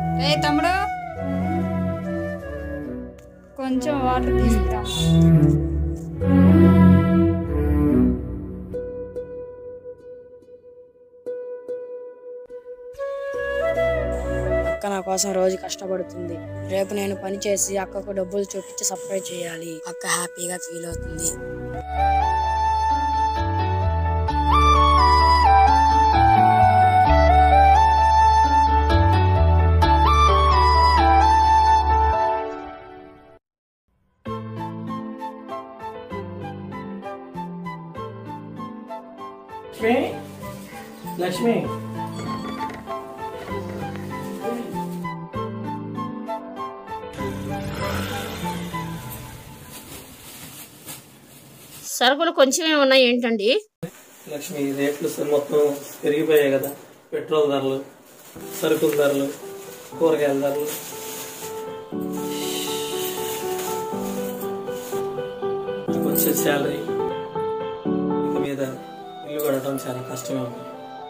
ఏ తమ్ముడు కొంచెం వాటర్ తీసుకురా అక్క నా కోసం రోజు కష్టపడుతుంది రేపు నేను పని చేసి అక్కకు డబ్బులు చూపించి సర్ప్రైజ్ చేయాలి అక్క హ్యాపీగా ఫీల్ అవుతుంది లక్ష్మి లక్ష్మి సరుకులు కొంచెమే ఉన్నాయి ఏంటండి లక్ష్మి రేట్లు స- మొత్తం పెరిగిపోయాయి కదా పెట్రోల్ ధరలు సరుకుల ధరలు కూరగాయల ధరలు నాకు వచ్చే శాలరీ ఇక మీద ఇల్లు కడటం చాలా కష్టమే ఉంది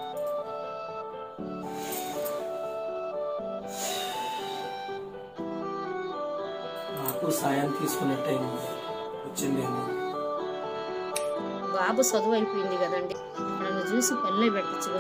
నాకు సాయం తీసుకునే టైం వచ్చిందేమో బాబు చదువు అయిపోయింది కదండి నన్ను చూసి పల్లె పెట్టచ్చు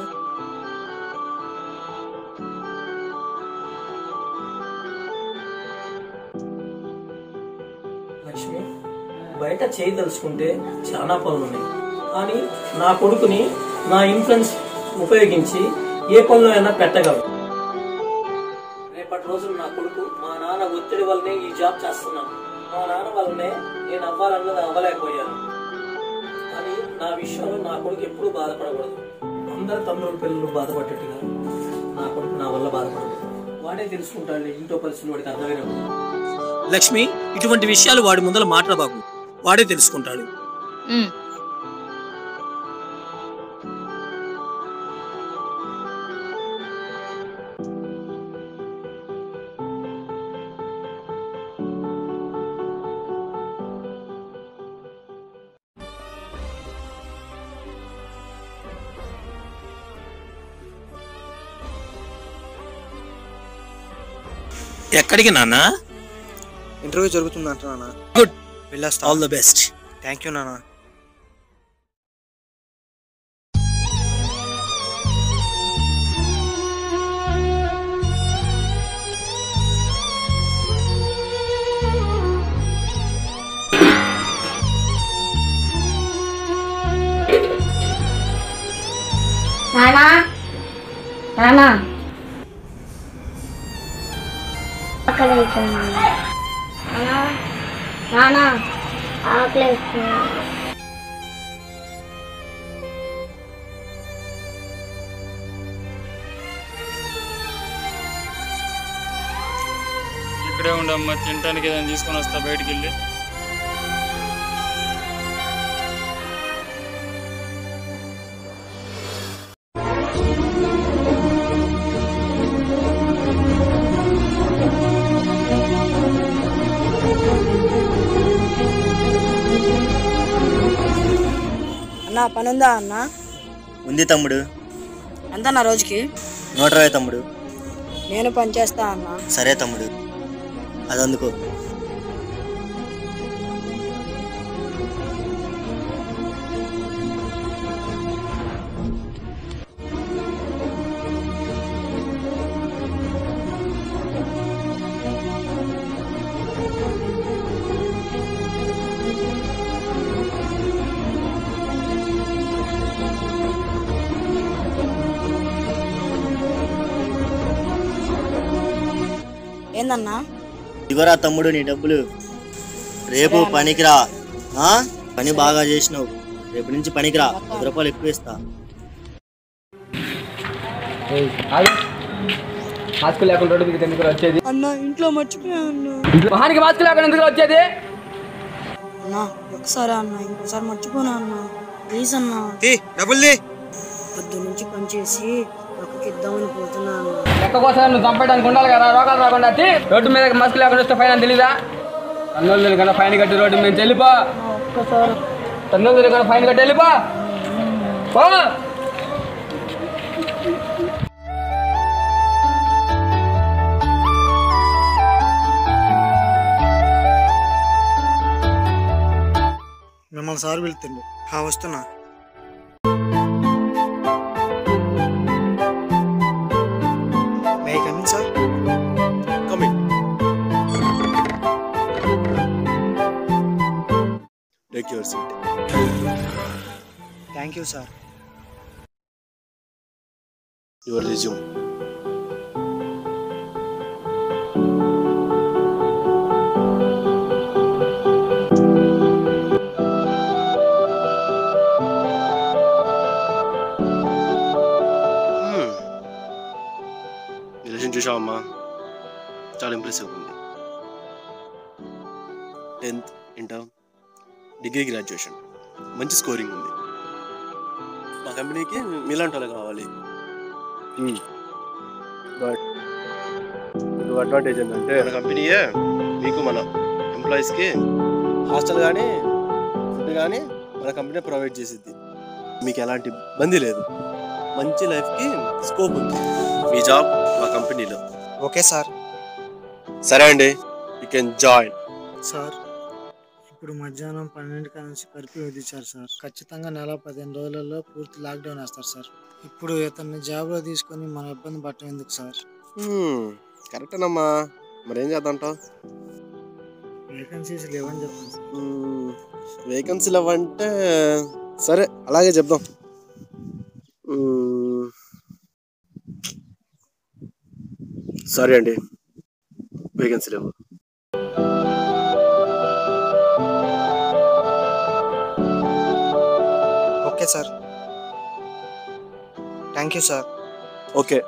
లక్ష్మి బయట చేయి తలుచుకుంటే చాలా పనులు ఉన్నాయి కానీ నా కొడుకుని నా ఇన్ఫ్లుయెన్స్ ఉపయోగించి ఏ పనులు అయినా పెట్టగలరు రేపటి రోజున నా కొడుకు మా నాన్న ఒత్తిడి వల్లనే ఈ జాబ్ చేస్తున్నాను మా నాన్న వల్లనే నేను అవ్వాలన్నది అవ్వలేకపోయాను కానీ నా విషయంలో నా కొడుకు ఎప్పుడూ బాధపడకూడదు అందరు తమ్ముడు పిల్లలు బాధపడ్డట్టుగా నా కొడుకు నా వల్ల బాధపడదు వాడే తెలుసుకుంటాడు ఇంట్లో పరిస్థితులు వాడికి అర్థమైనప్పుడు లక్ష్మి ఇటువంటి విషయాలు వాడి ముందర మాట్లాడబాకు వాడే తెలుసుకుంటాడు ఎక్కడికి నాన్న ఇంటర్వ్యూ జరుగుతుంది అంట నాన్న గుడ్ వెళ్ళొస్తా all the best thank you నాన్న నానా నానా ఆకలి అవుతుంది నానా నానా ఆకలి అవుతుంది ఇక్కడే ఉండమ్మా తినడానికి ఏదైనా తీసుకొని వస్తా బయటికి వెళ్ళి అన్న పని ఉందా అన్న ఉంది తమ్ముడు ఎంత నా రోజుకి నూట ఇరవై తమ్ముడు నేను పని చేస్తా అన్న సరే తమ్ముడు అదందుకో ఏందన్నా ఇదిగోరా తమ్ముడు నీ డబ్బులు రేపు పనికిరా ఆ? పని బాగా చేసినావు రేపు నుంచి పనికిరా పది రూపాయలు ఎక్కువ ఇస్తా మాస్క్ లేకుండా రోడ్డు మీకు ఎందుకు వచ్చేది అన్న ఇంట్లో మర్చిపోయా అన్న మహానికి మాస్క్ లేకుండా ఎందుకు వచ్చేది అన్న ఒకసారి అన్న ఇంకోసారి మర్చిపోనా అన్న ప్లీజ్ అన్న డబ్బులు పొద్దు నుంచి పని చేసి ఒక్కకి ఇద్దామని పోతున్నా అన్న లెక్క కోసం నువ్వు చంపడానికి ఉండాలి కదా రోగాలు రాకుండా వచ్చి రోడ్డు మీద మాస్క్ లేకుండా వస్తే ఫైన్ అని తెలీదా తన్నులు తిరగకుండా ఫైన్ కట్టి రోడ్డు మీద వెళ్ళిపో ఒక్కసారి తన్నులు తిరగకుండా ఫైన్ కట్టి వెళ్ళిపో పో మిమ్మల్ని సార్ పిలుతుండు ఆ, వస్తున్నా may coming sir coming take your seat thank you sir your resume రిలేషన్ చూసావమ్మా చాలా ఇంప్రెసివ్ ఉంది టెన్త్ ఇంటర్ డిగ్రీ గ్రాడ్యుయేషన్ మంచి స్కోరింగ్ ఉంది మా కంపెనీకి మీలాంటి వాళ్ళు కావాలి బట్ అడ్వాంటేజ్ ఏంటంటే మన కంపెనీయే మీకు మన ఎంప్లాయీస్కి హాస్టల్ కానీ ఫుడ్ కానీ మన కంపెనీ ప్రొవైడ్ చేసిద్ది మీకు ఎలాంటి ఇబ్బంది లేదు మంచి లైఫ్కి స్కోప్ ఉంది మీ జాబ్ మా కంపెనీలో ఓకే సార్ సరే అండి యూ కెన్ జాయిన్ సార్ ఇప్పుడు మధ్యాహ్నం పన్నెండు నుంచి కర్ఫ్యూ విధించారు సార్ ఖచ్చితంగా నెల పదిహేను రోజులలో పూర్తి లాక్డౌన్ వేస్తారు సార్ ఇప్పుడు ఇతన్ని జాబ్లో తీసుకొని మన ఇబ్బంది పట్టడం ఎందుకు సార్ కరెక్టేనమ్మా మరి ఏం చేద్దాంటావు వేకెన్సీస్ లేవని చెప్పండి సార్ వేకెన్సీలు అవ్వంటే సరే అలాగే చెప్దాం మ్మ్. సారీ అండి వేకెన్సీ లేవు okay sir thank you sir okay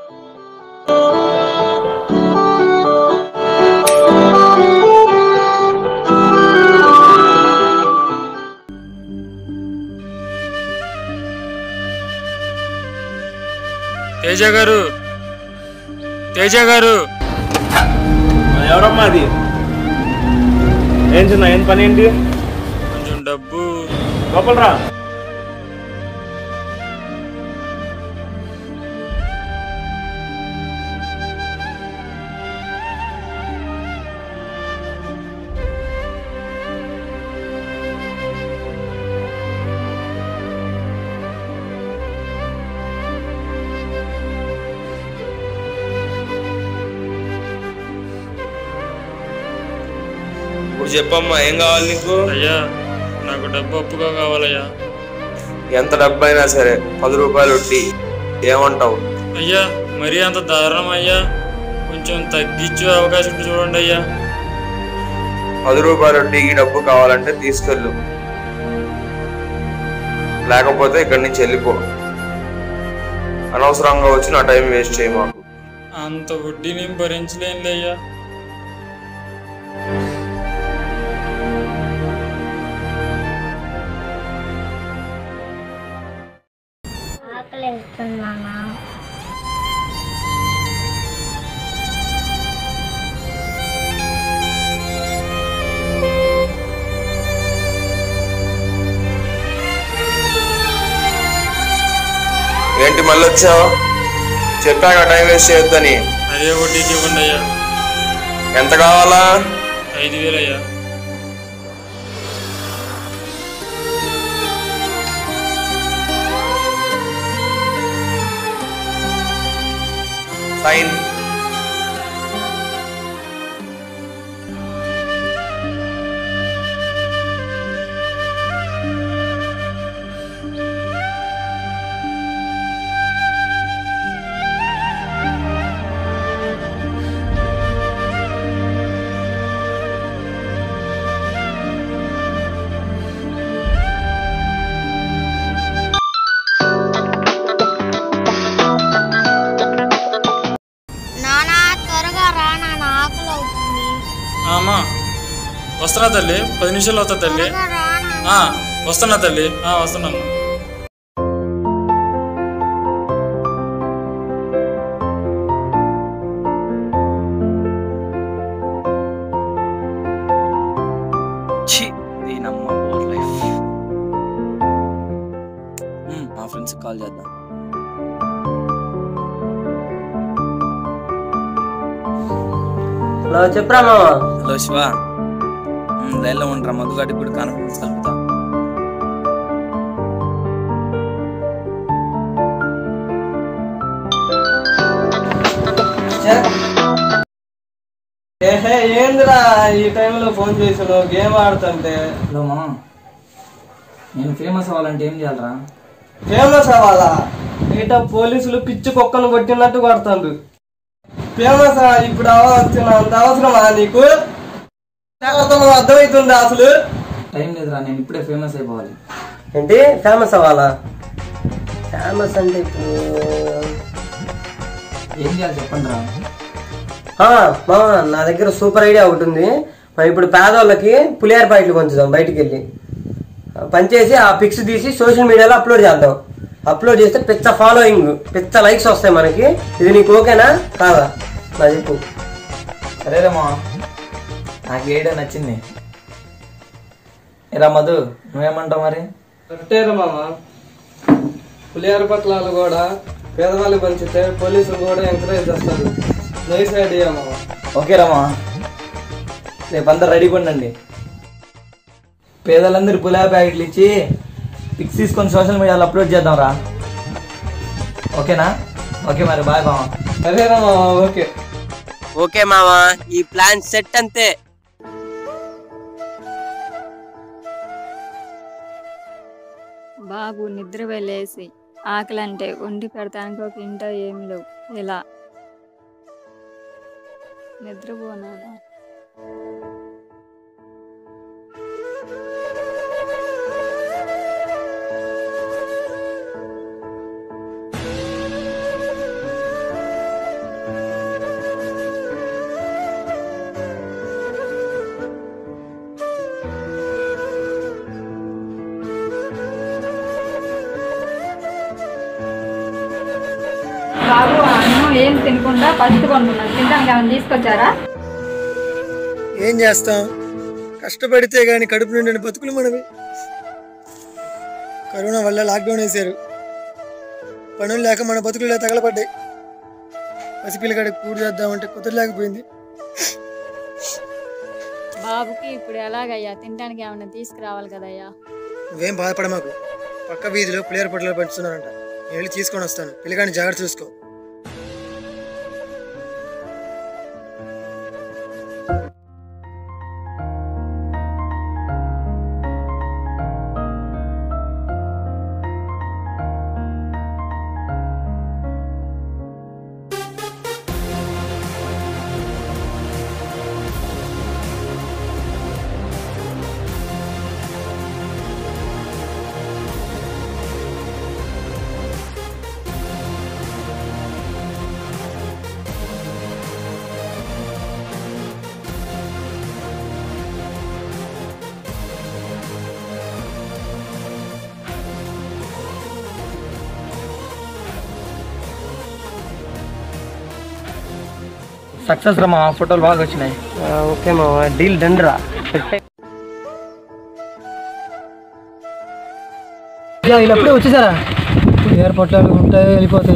Teja గారు తేజ గారు ఎవరమ్మా అది ఏం చిన్న ఏం పని ఏంటి కొంచెం డబ్బు లోపలరా ఇప్పుడు చెప్పమ్మా ఏం కావాలి నీకు అయ్యా నాకు డబ్బు అప్పుగా కావాలయ్యా ఎంత డబ్బు అయినా సరే పది రూపాయలు వడ్డీ ఏమంటావు అయ్యా మరీ అంత దారుణం అయ్యా కొంచెం తగ్గించే అవకాశం ఉంటే చూడండి అయ్యా పది రూపాయల వడ్డీకి డబ్బు కావాలంటే తీసుకెళ్ళు లేకపోతే ఇక్కడి నుంచి వెళ్ళిపో అనవసరంగా వచ్చి నా టైం వేస్ట్ చేయి మాకు అంత వడ్డీ నేను భరించలేనులే అయ్యా ఆకలిస్తున్నానా ఏంటి మళ్ళీ వచ్చావు చెప్పాక టైం వేస్ట్ చేయొద్దని అదే వడ్డీకి ఇవ్వండి అయ్యా ఎంత కావాలా ఐదు వేలు అయ్యా సైన్ నానా త్వరగా రా నాన్న ఆకలి అవుతుంది ఆ, అమ్మా వస్తున్నా తల్లి పది నిమిషాలు వస్తా తల్లి త్వరగా రా నాన్న. ఆ, వస్తున్నా తల్లి ఆ, వస్తున్నామ్మా ఛీ దీనమ్మ ఓవర్ లైఫ్ మ్మ్, మా ఫ్రెండ్స్ కాల్ చేద్దాం హలో చెప్పురా మామ హలో శివ మ్మ్, లైన్లో ఉండరా మధుగాడి ఇప్పుడు కాన్ఫరెన్స్ కలుపుతా ఏహే ఏందిరా ఈ టైంలో ఫోన్ చేసాను గేమ్ ఆడుతుంటే హలో మామ నేను ఫేమస్ అవ్వాలంటే ఏం చేయాలరా ఫేమస్ అవ్వాలా బయట పోలీసులు పిచ్చి కుక్కను కొట్టినట్టు కొడుతుంది ఫేమస్ ఇప్పుడు అవ్వాల్సిన అంత అవసరమా నీకు లేకపోతే అర్థమవుతుందా అసలు టైం లేదురా నేను ఇప్పుడే ఫేమస్ అయిపోవాలి ఏంటి ఫేమస్ అవ్వాలా ఫేమస్ అంటే ఇప్పుడు ఏం చేయాలి చెప్పండి రా ఆ, మామ నా దగ్గర సూపర్ ఐడియా ఒకటి ఉంది మనం ఇప్పుడు పేదవాళ్ళకి పులిహార ప్యాకెట్లు పంచుదాం బయటికి వెళ్ళి పనిచేసి ఆ పిక్స్ తీసి సోషల్ మీడియాలో అప్లోడ్ చేద్దాం అప్లోడ్ చేస్తే పిచ్చ ఫాలోయింగ్ పిచ్చ లైక్స్ వస్తాయి మనకి ఇది నీకు ఓకేనా కాదా నా చెప్పు సరేరా మా నాకు ఏడే నచ్చింది ఏరా మధు నువ్వేమంటావు మరి కరెక్టేరా మామ పులిహార పట్లాలు కూడా పేదవాళ్ళు పంచితే పోలీసులు కూడా ఎంకరేజ్ చేస్తారు నైస్ ఐడియా మామ ఓకే రామా రేపు అందరు రెడీగా ఉండండి పేదలందరూ పులా ప్యాకెట్లు ఇచ్చి పిక్స్ తీసుకొని సోషల్ మీడియాలో అప్లోడ్ చేద్దాం రా ఓకేనా ఓకే మరి బాయ్ బామా సరేరా మామ ఓకే ఓకే మామా ఈ ప్లాన్ సెట్ అంతే బాబు నిద్ర వెళ్ళేసి ఆకలంటే వండి పెడతానికి ఒక ఇంట ఏమి లేవు ఎలా నిద్రపోనా బాబు అన్నం ఏం తినకుండా పచ్చి కొంటున్నాను తినడానికి ఏమైనా తీసుకొచ్చారా ఏం చేస్తాం కష్టపడితే గాని కడుపు నిండిన బతుకులు మనవి కరోనా వల్ల లాక్డౌన్ వేశారు పనులు లేక మన బతుకులు తగలబడ్డాయి పసిపిల్లగాడికి పూడి చేద్దామంటే కుదరలేకపోయింది బాబుకి ఇప్పుడు ఎలాగయ్యా తినడానికి ఏమైనా తీసుకురావాలి కదయ్యా నువ్వేం బాధపడ మాకు పక్క వీధిలో పులిహార పొట్టలు పంచుతున్నారంట నేను వెళ్ళి తీసుకొని వస్తాను పిల్లగాడిని జాగ్రత్త చూసుకో సక్సెస్ రా మా ఫోటోలు బాగా వచ్చినాయి ఓకే మామ డీల్ డన్ రా ఇలా అప్పుడే వచ్చేసారా పులిహార పొట్లాలు ఉంటాయి వెళ్ళిపోతాయి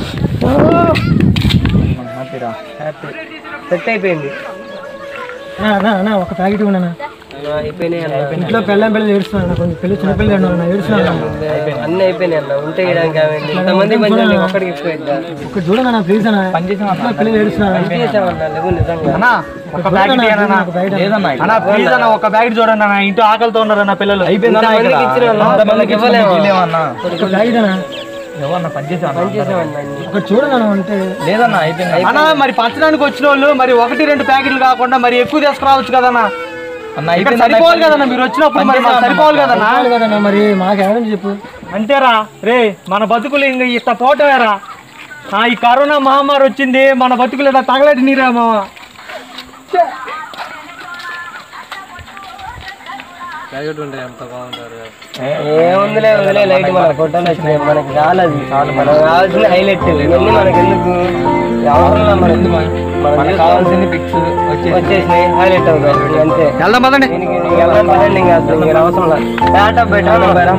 హ్యాపీరా హ్యాపీ సెట్ అయిపోయింది ఒక ప్యాకెట్ ఉన్నా అయిపోయినాయి అన్న ఇంట్లో పెళ్ళం పిల్లలు ఏడుస్తున్నాను కొంచెం పెళ్లి చిన్న పిల్లలు అన్నా ఏడుస్తున్నాను అన్ని అయిపోయినాయి అన్న ఉంటే ఇవ్వడానికి ఏమైంది ఇంతమంది పంచాలి ఒక్కడికి ఎక్కువ ఇద్దా ఒకటి చూడండి నా ప్లీజ్ అన్న ఇంట్లో పిల్లలు ఏడుస్తున్నారు చేసామన్నా లేవు నిజంగా అన్నా ఒక ప్యాకెట్ ఇయ్యనా? లేదన్నా అన్నా ప్లీజ్ అన్న ఒక ప్యాకెట్ చూడండి అన్న ఇంటి ఆకలితో ఉన్నారన్న పిల్లలు అయిపోయిందన్నా ఇక్కడ. ఇంతమందికి ఇచ్చిన వాళ్ళం, అంతమందికి ఇచ్చిన ఇవ్వలేమా? మీకు ఇవ్వలేమన్నా? ఒక ప్యాకెట్ అన్న ఎవరన్నా పనిచేసావన్నా? చేసామన్నా ఒకటి చూడండి అన్న అంటే లేదన్నా అయిపోయింది అన్నా మరి పంచడానికి వచ్చిన వాళ్ళు మరి ఒకటి రెండు ప్యాకెట్లు కాకుండా మరి ఎక్కువ తీసుకురావచ్చు కదన్నా అన్న ఇక్కడ అయిపోయింది సరిపోవాలి కదన్నా మీరు వచ్చినప్పుడు మరి మాకు సరిపోవాలి కదన్నా చాలు కదన్నా మరి మాకు ఎవరైనా చెప్పు అంతేరా రే మన బతుకులు ఇంక ఇట్ట పోవటమేరా ఆ, ఈ కరోనా మహమ్మారి వచ్చింది మన బతుకులు ఇలా తగలటి నీరా మామ ఏముందిలే వదిలే లైట్ మన ఫోటోలు వచ్చినాయి మనకి రాలేదు చాలు మనకు కావాల్సిన హైలైట్ ఇవన్నీ మనకి ఎందుకు అవసరం మన ఎందుకు మనకు కావాల్సింది పిక్స్ వచ్చేసినాయి హైలైట్ అవుతాయి అంతే వెళ్దాం పదండి దీనికి నీకు వెళ్ళడం పదండి ఇంకా అసలు మీరు అవసరం లేదు టాటా బయట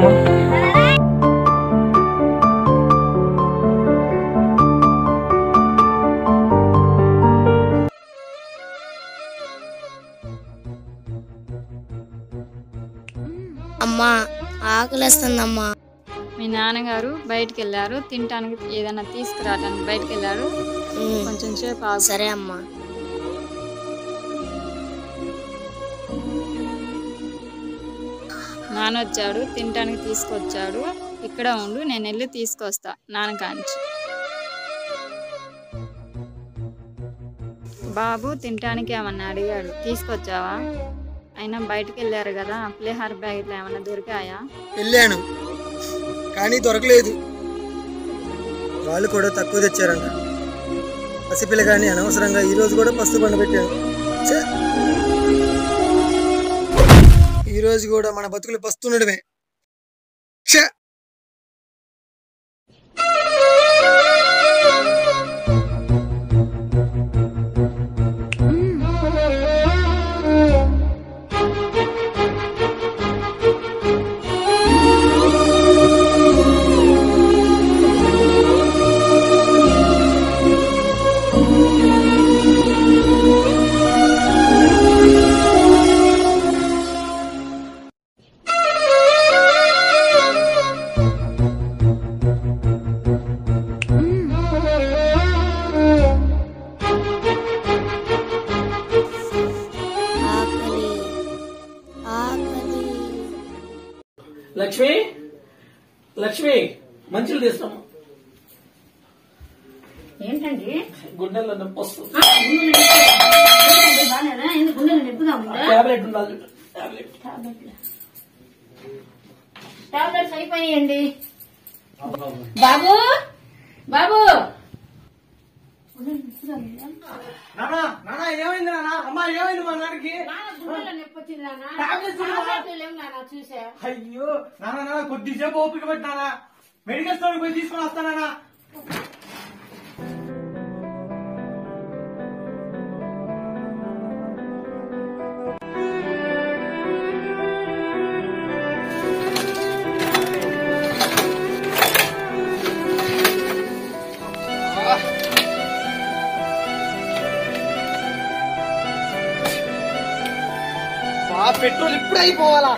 అమ్మా ఆకలిస్తుందమ్మా మీ నాన్నగారు బయటికి వెళ్ళారు తినటానికి ఏదైనా తీసుకురావడానికి బయటికి వెళ్ళారు కొంచెం సేపు ఆగు. సరే అమ్మా నాన్న వచ్చాడు తినడానికి తీసుకొచ్చాడు ఇక్కడ ఉండు నేను వెళ్ళి తీసుకొస్తా నాన్న కాంచి బాబు తినడానికి ఏమన్నా అడిగాడు తీసుకొచ్చావా అయినా బయటికి వెళ్ళారు కదా పులిహార ప్యాకెట్లు ఏమన్నా దొరికాయా వెళ్ళాను కానీ దొరకలేదు వాళ్ళు కూడా తక్కువ తెచ్చారంట పసిపిల్ల కానీ అనవసరంగా ఈ రోజు కూడా పస్తు పండు పెట్టాను ఛే! ఈ రోజు కూడా మన బతుకులు పస్తుండడమే ఛే! ఆకలి ఆకలి లక్ష్మి లక్ష్మి మంచిలు తీస్తాము ఏంటండి గుండెల్లో నొప్పి వస్తుంది ఆ, గుండెలు నొప్పి. ఏంటండి, బాగాలేదా? ఎందుకు గుండెలు నొప్పిగా ఉందా టాబ్లెట్ ఉండాలి టాబ్లెట్ టాబ్లెట్లు. టాబ్లెట్స్ అయిపోయాయండి బాబు బాబు గుండెలు నొప్పిగా ఉందా? నానా నానా ఏమైంది నానా అమ్మా ఏమైంది మా నాన్నకి నాన్న గుండెలో నొప్పి వచ్చింది నాన్న. టాబ్లెట్స్ ఇవ్వవా? టాబ్లెట్లు లేవు నాన్న చూసా అయ్యో నానా నానా కొద్దిసేపు ఓపిక పెట్టినానా మెడికల్ స్టోర్ పోయి తీసుకొని వస్తానా పెట్రోల్ ఇప్పుడు అయిపోవాలా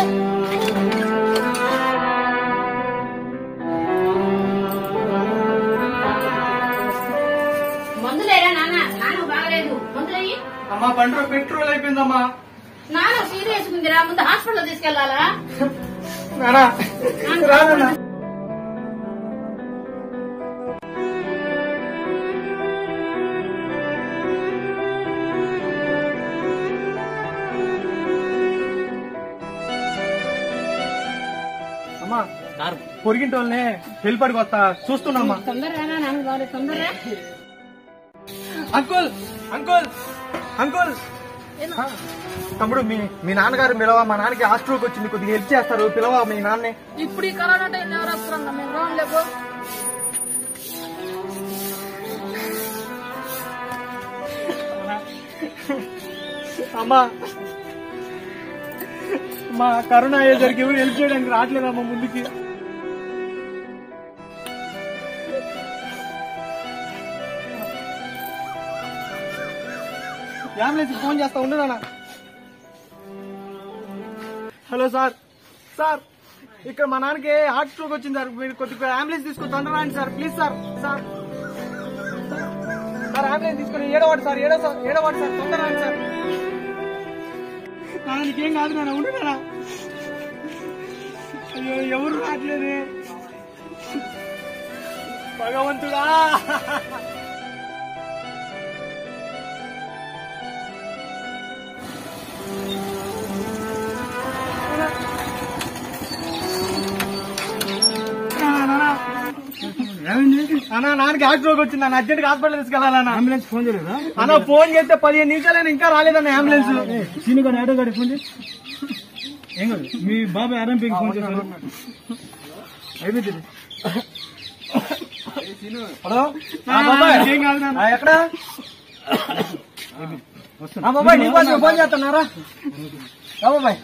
మందులేరా నాన్న నాన్న బాగలేదు మందులయ్యి అమ్మా బండిలో పెట్రోల్ అయిపోయిందమ్మా నాన్న సీరియస్ ఉందిరా ముందు హాస్పిటల్ తీసుకెళ్లాలా నానా రానన్నా అమ్మా పొరిగింటి వాళ్ళని వెళ్ళిపడికి వస్తా చూస్తున్నామ్మా తొందరగా నాన్న బాగా తొందరగా అంకుల్ అంకుల్ అంకుల్ ఆ, తమ్ముడు మీ మీ నాన్నగారు పిలవ మా నాన్నకి హాస్టల్కి వచ్చింది కొద్దిగా హెల్ప్ చేస్తారు పిలవ మీ నాన్నే ఇప్పుడు ఈ కరోనా టైంలో ఎవరు వస్తున్నా మేము రాను లేకు అమ్మా మా కరోనా అయ్యేసరికి ఎవరు హెల్ప్ చేయడానికి రావట్లేదమ్మా ముందుకి అంబులెన్స్ ఫోన్ చేస్తా ఉండు నాన్న హలో సార్ సార్ ఇక్కడ మా నాన్నకి హార్ట్ స్ట్రోక్ వచ్చింది సార్ మీరు కొద్దిగా అంబులెన్స్ తీసుకొని తొందరగా రండి sir please sir sir sir ambulance తీసుకొని ఏడో వాడు సార్ ఏడో సార్ ఏడో వాడు సార్ తొందరగా రండి సార్ నాన్న నీకేం కాదు నాన్న ఉండు నాన్న అయ్యో ఎవరు రావట్లేదే భగవంతుడా అన్న నాన్నకి హార్ట్ స్ట్రోక్ వచ్చింది అన్న అర్జెంట్ హాస్పిటల్ తీసుకెళ్ళాలన్న అంబులెన్స్ ఫోన్ చేయలేదా అన్న ఫోన్ చేస్తే పదిహేను నిమిషాలైనా ఇంకా రాలేదన్న అంబులెన్స్ సీను గారు ఆటో గారికి ఫోన్ చేసి ఏం కాదు మీ బాబాయ్ ఆర్ఎంపీకి ఫోన్ చేశారు అయిపోయింది హలో ఆ బాబాయ్ ఆ, ఎక్కడ ఆ బాబాయ్ నీ కోసం ఫోన్ చేస్తున్నారా ఆ బాబాయ్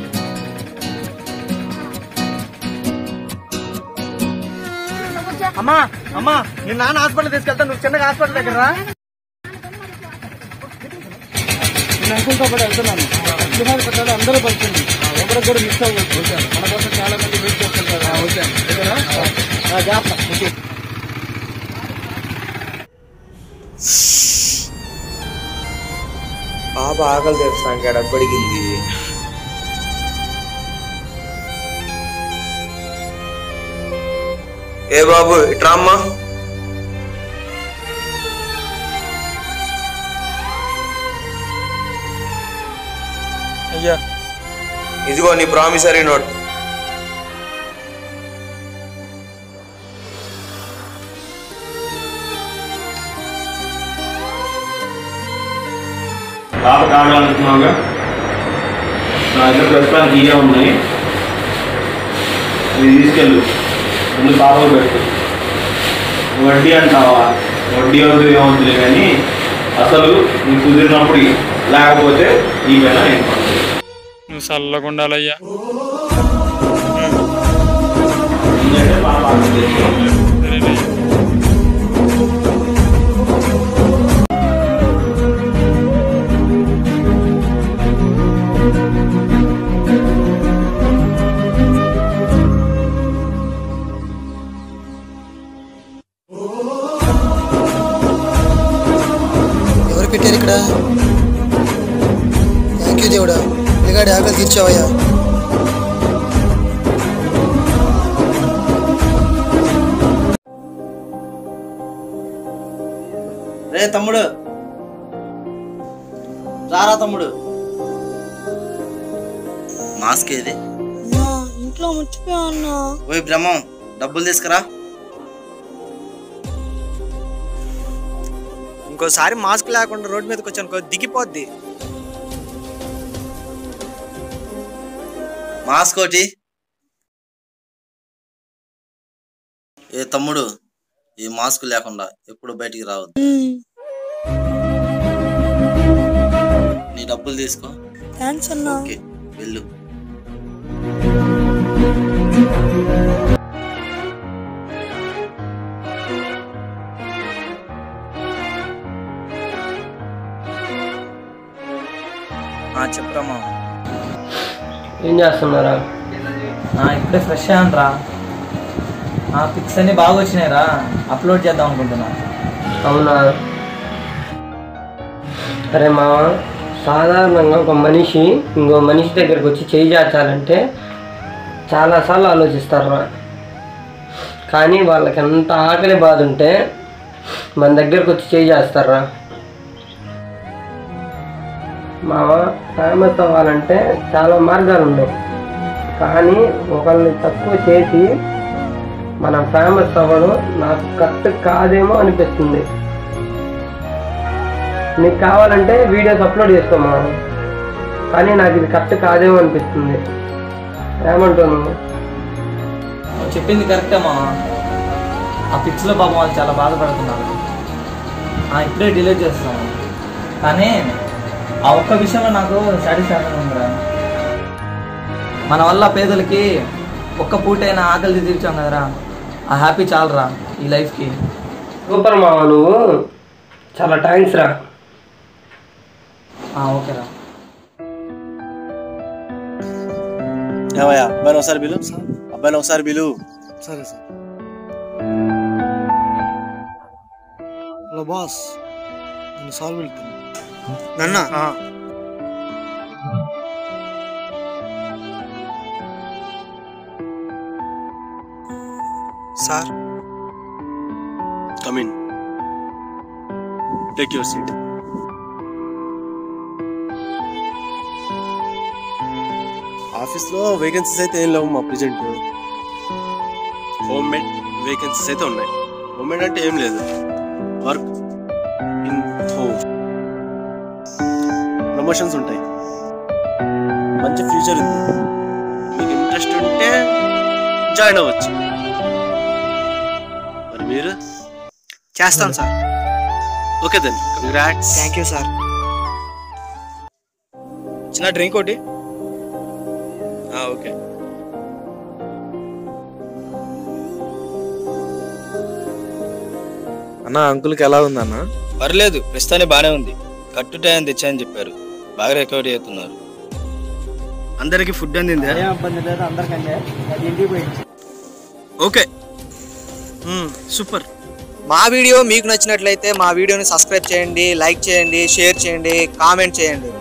అమ్మ అమ్మా అమ్మా నేను నాన్న హాస్పిటల్ తీసుకెళ్తా నువ్వు చిన్నగా హాస్పిటల్ దగ్గర రా నేను అనుకుంటా కూడా వెళ్తున్నాను అగ్నిమారి పట్టాలు అందరూ పడుతుంది ఎవరికి కూడా మిస్ అవ్వదు మన కోసం చాలా మంది వెయిట్ చేస్తుంటారు ఓకే ఓకేనా ఆ, జాగ్రత్త ఓకే పాప ఆకలి తెరుస్తానికి డబ్బడిగింది ఏ బాబు ఇట్రా అమ్మా అయ్యా ఇదిగో నీ ప్రామిసరీ నోట్ పాప కావాలనుకున్నావుగా నా దగ్గర ప్రస్తుతానికి ఇవే ఉన్నాయి ఇది తీసుకెళ్ళు ముందు పాపకు పెట్టు వడ్డీ అంటావా వడ్డీ వద్దు ఏమవుతుంది కానీ అసలు నీకు కుదిరినప్పుడు ఇయ్యి. లేకపోతే ఈ పైన నేను పంపుతాను. నువ్వు చల్లగా ఉండాలయ్యా ఎందుకంటే పాప ఆకలి తెచ్చుకోవాలి. సరేనయ్యా ఎవరు పెట్టారు ఇక్కడ థ్యాంక్ యూ దేవుడా పిల్లగాడి ఆకలి తీర్చావయ్యా రే తమ్ముడు రారా తమ్ముడు మాస్క్ ఏది అన్నా ఇంట్లో మర్చిపోయా అన్నా ఓయ్ బ్రహ్మం డబ్బులు తీసుకురా ఇంకోసారి మాస్క్ లేకుండా రోడ్డు మీదకి వచ్చాను దిగిపోద్ది మాస్క్ ఒకటి ఏ తమ్ముడు ఈ మాస్క్ లేకుండా ఎప్పుడు బయటికి రావద్దు నీ డబ్బులు తీసుకో థ్యాంక్స్ అన్నా ఓకే వెళ్ళు చెప్పమ్మా ఏం చేస్తున్నారా ఇప్పుడే ఫ్రెష్ అయ్యానరా ఆ పిక్స్ అన్ని బాగా వచ్చినాయిరా అప్లోడ్ చేద్దాం అనుకుంటున్నా అవునా అరే మామ సాధారణంగా ఒక మనిషి ఇంకో మనిషి దగ్గరకు వచ్చి చేయి చాచాలంటే చాలాసార్లు ఆలోచిస్తారా కానీ వాళ్ళకి ఎంత ఆకలి బాధ ఉంటే మన దగ్గరకు వచ్చి చేయి చేస్తారా మామ ఫేమస్ అవ్వాలంటే చాలా మార్గాలు ఉన్నాయి కానీ ఒకళ్ళని తక్కువ చేసి మనం ఫేమస్ అవ్వడం నాకు కరెక్ట్ కాదేమో అనిపిస్తుంది నీకు కావాలంటే వీడియోస్ అప్లోడ్ చేసుకోమా కానీ నాకు ఇది కరెక్ట్ కాదేమో అనిపిస్తుంది ఏమంటావు నువ్వు నువ్వు చెప్పింది కరెక్టే మా ఆ పిక్స్లో పాపం వాళ్ళు చాలా బాధపడుతున్నారు ఆ, ఇప్పుడే డిలీట్ చేస్తున్నాను కానీ ఆ ఒక్క విషయంలో నాకు సాటిస్ఫాక్షన్ ఉందిరా మన వల్ల పేదలకి ఒక్క పూటైనా ఆకలి తీర్చాం కదరా ఆ హ్యాపీ చాలరా ఈ లైఫ్కి సూపర్ మామ నువ్వు చాలా థ్యాంక్స్ రా ఓకేరా ఏమయ్యా అబ్బాయిని ఒకసారి బిలు అబ్బాయిని ఒకసారి బిలు సరే సార్ హలో బాస్ నేను సాల్వ్ వెళ్తాను నన్న sir come in take your seat ఆఫీస్లో వేకెన్సీస్ అయితే ఏం లేవు మా ప్రజెంట్ హోమ్ మేడ్ వేకెన్సీస్ అయితే ఉన్నాయి హోమ్ మేడ్ అంటే ఏం లేదు వర్క్ ఇన్ హోమ్ ప్రమోషన్స్ ఉంటాయి మంచి ఫ్యూచర్ ఉంది మీకు ఇంట్రెస్ట్ ఉంటే జాయిన్ అవ్వచ్చు మరి మీరు చేస్తాను sir okay then congrats thank you sir చిన్న డ్రింక్ ఒకటి ఓకే అన్న అంకుల్కి ఎలా ఉందన్న పర్లేదు ప్రస్తుతానికి బానే ఉంది కట్టు టైం తెచ్చాయని చెప్పారు బాగా రికవరీ అవుతున్నారు అందరికి ఫుడ్ అందిందా ఏం ఇబ్బంది లేదు అందరికంటే అది ఇంటికి పోయింది ఓకే సూపర్ మా వీడియో మీకు నచ్చినట్లయితే మా వీడియోని సబ్స్క్రైబ్ చేయండి లైక్ చేయండి షేర్ చేయండి కామెంట్ చేయండి